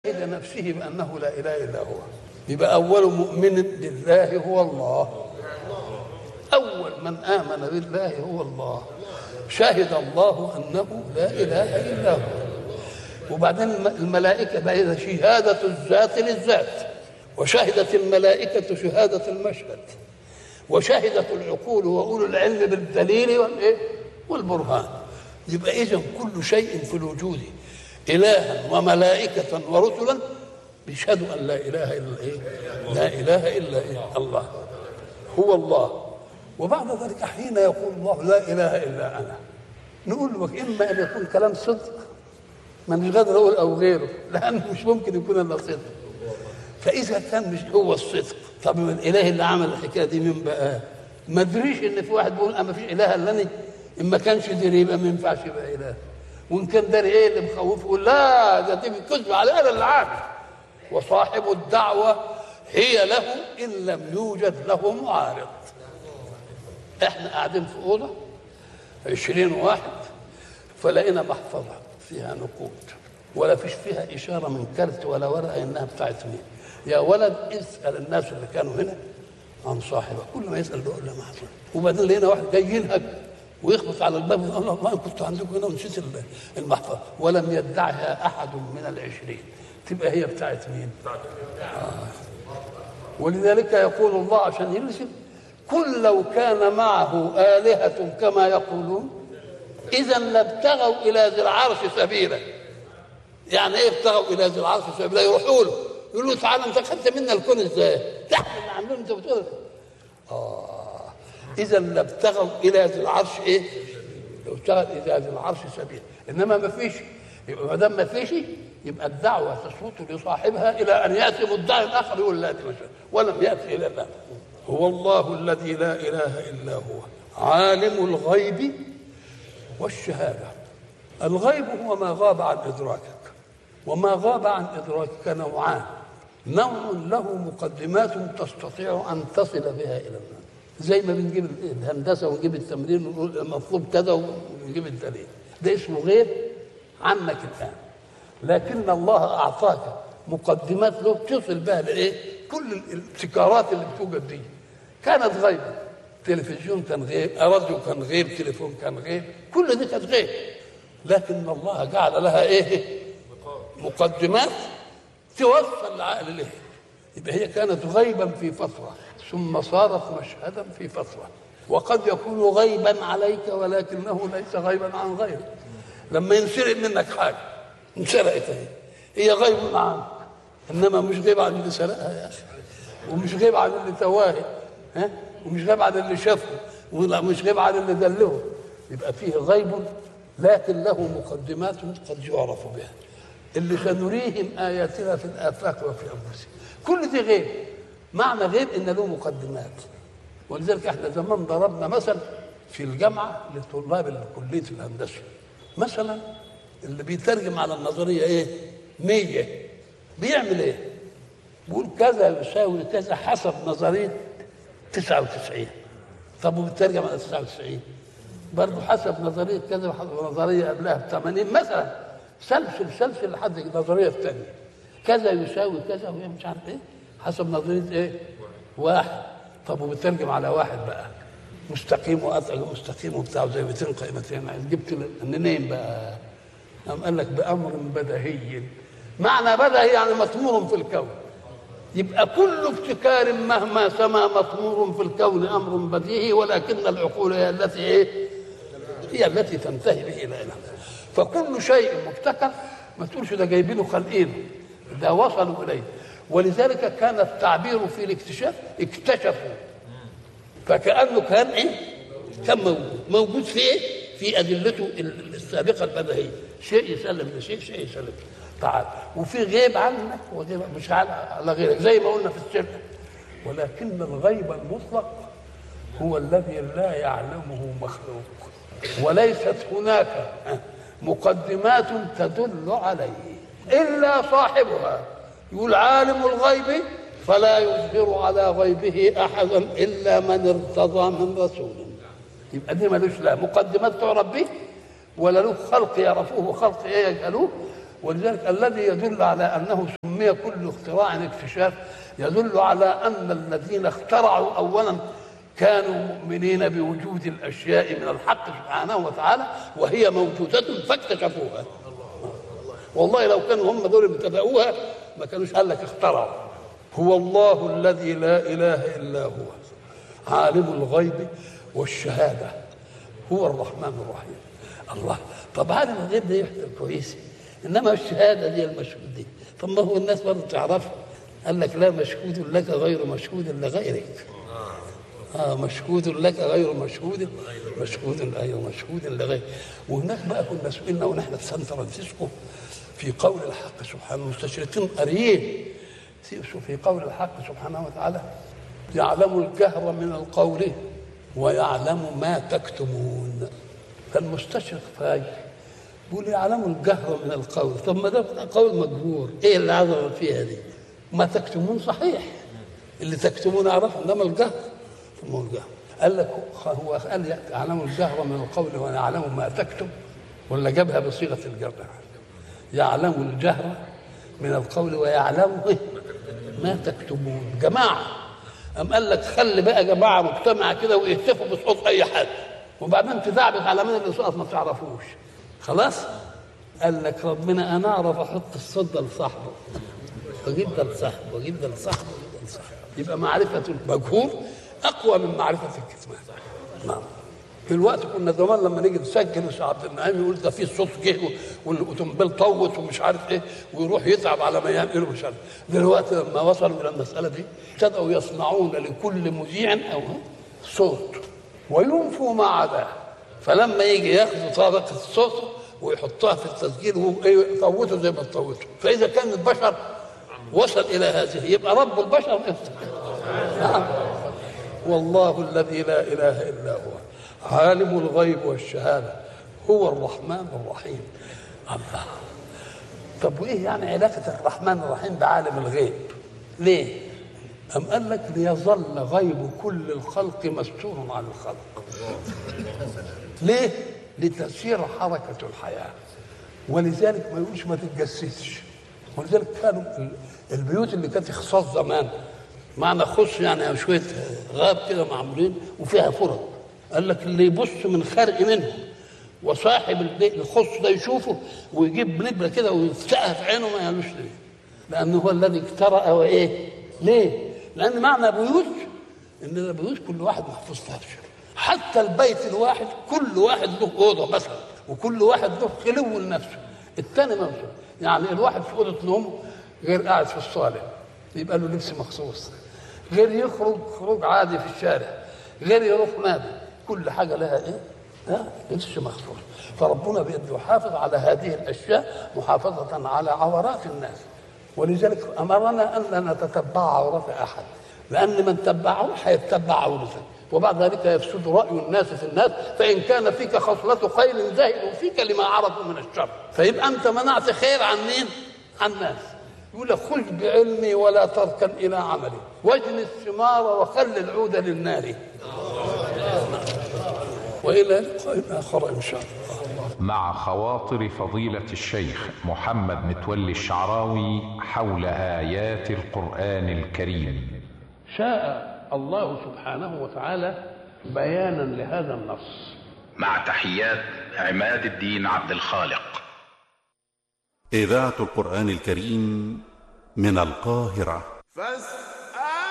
إلى نفسه بأنه لا إله إلا هو يبقى أول مؤمن بالله هو الله أول من آمن بالله هو الله شهد الله أنه لا إله إلا هو وبعدين الملائكة بقى شهادة الذات للذات وشهدت الملائكة شهادة المشهد وشهدت العقول وأولو العلم بالدليل والإيه؟ والبرهان يبقى إذا كل شيء في الوجود إلها وملائكة ورسلا بيشهدوا أن لا إله إلا إيه؟ لا إله إلا إيه؟ الله هو الله وبعد ذلك حين يقول الله لا إله إلا أنا نقول له إما أن يكون كلام صدق من غير نقول أو غيره لأنه مش ممكن يكون إلا صدق فإذا كان مش هو الصدق طب الإله اللي عمل الحكاية دي مين بقى؟ ما ادريش إن في واحد بيقول أما فيش إله إلا أنا إن ما كانش دري يبقى ما ينفعش يبقى إله وإن كان داري إيه اللي مخوفه يقول لا ده دي كذب على أنا اللي عارف وصاحب الدعوة هي له إن لم يوجد له معارض احنا قاعدين في اوضه عشرين واحد فلقينا محفظه فيها نقود ولا فيش فيها اشاره من كارت ولا ورقه انها بتاعت مين يا ولد اسال الناس اللي كانوا هنا عن صاحبه كل ما يسال يقول له محفظه وبعدين لقينا واحد جاي ينهج ويخبط على الباب ويقول الله الله كنت عندكم هنا ونسيت المحفظه ولم يدعها احد من العشرين تبقى هي بتاعت مين؟ آه. ولذلك يقول الله عشان يرسل قل لو كان معه آلهة كما يقولون إذا لابتغوا إلى ذي العرش سبيلا يعني إيه ابتغوا إلى ذي العرش سبيلا يروحوا له يقولوا له تعالى أنت خدت منا الكون إزاي؟ تحت اللي عاملين أنت بتقول آه إذا لابتغوا إلى ذي العرش إيه؟ لو ابتغوا إلى ذي العرش سبيلا إنما ما فيش يبقى ما دام ما فيش يبقى الدعوة تصوت لصاحبها إلى أن يأتي مدعي الآخر يقول لا ولم يأتي إلى الآخر هو الله الذي لا اله الا هو عالم الغيب والشهاده الغيب هو ما غاب عن ادراكك وما غاب عن ادراكك نوعان نوع له مقدمات تستطيع ان تصل بها الى الناس زي ما بنجيب الهندسه ونجيب التمرين ونقول المفروض كذا ونجيب الدليل ده اسمه غيب عنك الان لكن الله اعطاك مقدمات له تصل بها لايه؟ كل الابتكارات اللي بتوجد دي كانت غيبة تلفزيون كان غيب راديو كان غيب تليفون كان غيب كل دي كانت غيب لكن الله جعل لها ايه مقدمات توصل العقل له يبقى هي كانت غيبا في فترة ثم صارت مشهدا في فترة وقد يكون غيبا عليك ولكنه ليس غيبا عن غيرك لما ينسرق منك حاجة انسرقت هي هي غيب عنك انما مش غيب عن اللي سرقها يا اخي ومش غيب عن اللي تواهي ها ومش غيب عن اللي شافه ومش غيب عن اللي دله يبقى فيه غيب لكن له مقدمات قد يعرف بها اللي سنريهم اياتنا في الافاق وفي انفسهم كل دي غيب معنى غيب ان له مقدمات ولذلك احنا زمان ضربنا مثل في الجامعه لطلاب كليه الهندسه مثلا اللي بيترجم على النظريه ايه؟ 100 بيعمل ايه؟ بيقول كذا يساوي كذا حسب نظريه 99 طب وبترجم على 99 برضه حسب نظريه كذا وحسب نظريه قبلها ب 80 مثلا سلسل سلسل لحد النظريه الثانيه كذا يساوي كذا وهي مش عارف ايه حسب نظريه ايه؟ واحد طب وبترجم على واحد بقى مستقيم وقطع مستقيم وبتاع زي 200 قيمتين جبت منين بقى؟ قام قال لك بامر بديهي معنى بدهي يعني مطمور في الكون يبقى كل ابتكار مهما سما مطمور في الكون امر بديهي ولكن العقول هي التي ايه؟ هي التي تنتهي به الى الى فكل شيء مبتكر ما تقولش ده جايبينه خالقينه ده وصلوا اليه ولذلك كان التعبير في الاكتشاف اكتشفوا فكانه كان ايه؟ كان موجود موجود في ايه؟ في ادلته السابقه البديهيه شيء يسلم لشيء شيء يسلم تعال وفي غيب عنك وغيب مش على غيرك زي ما قلنا في الشرك ولكن الغيب المطلق هو الذي لا يعلمه مخلوق وليست هناك مقدمات تدل عليه الا صاحبها يقول عالم الغيب فلا يظهر على غيبه احدا الا من ارتضى من رسول يبقى دي ملوش لا مقدمات تعرف به ولا له خلق يعرفوه خلق ايه يجهلوه ولذلك الذي يدل على انه سمي كل اختراع اكتشاف يدل على ان الذين اخترعوا اولا كانوا مؤمنين بوجود الاشياء من الحق سبحانه وتعالى وهي موجوده فاكتشفوها والله لو كانوا هم دول ابتدأوها ما كانوش قال لك اخترعوا هو الله الذي لا اله الا هو عالم الغيب والشهاده هو الرحمن الرحيم الله طب عالم الغيب ده يحصل كويس انما الشهاده دي المشهود دي طب ما هو الناس برضه تعرفها قال لك لا مشهود لك غير مشهود لغيرك آه مشهود لك غير مشهود مشهود غير مشهود لغير وهناك بقى كنا سئلنا ونحن في سان فرانسيسكو في قول الحق سبحانه المستشرقين قاريين في قول الحق سبحانه وتعالى يعلم الجهر من القول ويعلم ما تكتمون فالمستشرق فاي بيقول يعلم الجهر من القول طب ما ده قول مجبور ايه اللي عظم فيها دي ما تكتمون صحيح اللي تكتمون اعرفه انما الجهر ثم الجهر قال لك هو قال يعلم الجهر من القول ويعلم ما تكتم ولا جابها بصيغه الجر يعلم الجهر من القول ويعلم ما تكتمون جماعه أم قال لك خلي بقى جماعه مجتمع كده ويهتفوا بصوت اي حد وبعدين تدعبس على من اللي صوت ما تعرفوش خلاص قال لك ربنا انا اعرف احط الصوت ده لصاحبه واجيب ده لصاحبه واجيب ده لصاحبه واجيب ده لصاحبه يبقى معرفه المجهول اقوى من معرفه الكتمان نعم في الوقت كنا زمان لما نيجي نسجل مش عبد النعيم يقول ده في صوت جه والاوتوموبيل طوت ومش عارف ايه ويروح يتعب على ما ينقل مش عارف دلوقتي لما وصلوا الى المساله دي ابتدأوا يصنعون لكل مذيع او صوت وينفوا ما عداه فلما يجي ياخذوا طابقه الصوت ويحطها في التسجيل ويطوته زي ما تطوته فاذا كان البشر وصل الى هذه يبقى رب البشر نعم والله الذي لا اله الا هو عالم الغيب والشهاده هو الرحمن الرحيم الله طب وايه يعني علاقه الرحمن الرحيم بعالم الغيب ليه أم قال لك ليظل غيب كل الخلق مستور عن الخلق ليه لتسير حركة الحياة ولذلك ما يقولش ما تتجسسش ولذلك كانوا البيوت اللي كانت خصاص زمان معنى خص يعني شوية غاب كده معمولين وفيها فرق قال لك اللي يبص من خرق منه وصاحب الخص ده يشوفه ويجيب نبره كده ويفتحها في عينه ما يعملوش ليه لانه هو الذي اجترأ وايه ليه لان معنى بيوت ان البيوت كل واحد محفوظ فيها حتى البيت الواحد كل واحد له اوضه مثلا وكل واحد له خلو لنفسه الثاني ما يعني الواحد في اوضه نومه غير قاعد في الصاله يبقى له لبس مخصوص غير يخرج خروج عادي في الشارع غير يروح نادي كل حاجه لها ايه؟ ها لبس مخصوص فربنا بيده يحافظ على هذه الاشياء محافظه على عورات الناس ولذلك امرنا ان لا نتتبع عورات احد لان من تبعه هيتبع عورته وبعد ذلك يفسد راي الناس في الناس فان كان فيك خصله خير زهدوا فيك لما عرفوا من الشر فيبقى انت منعت خير عن مين؟ عن الناس يقول لك خذ بعلمي ولا تركن الى عملي واجن الثمار وخل العود للنار والى لقاء اخر ان شاء الله مع خواطر فضيلة الشيخ محمد متولي الشعراوي حول آيات القرآن الكريم شاء الله سبحانه وتعالى بيانا لهذا النص مع تحيات عماد الدين عبد الخالق إذاعة القرآن الكريم من القاهرة فاستمعوا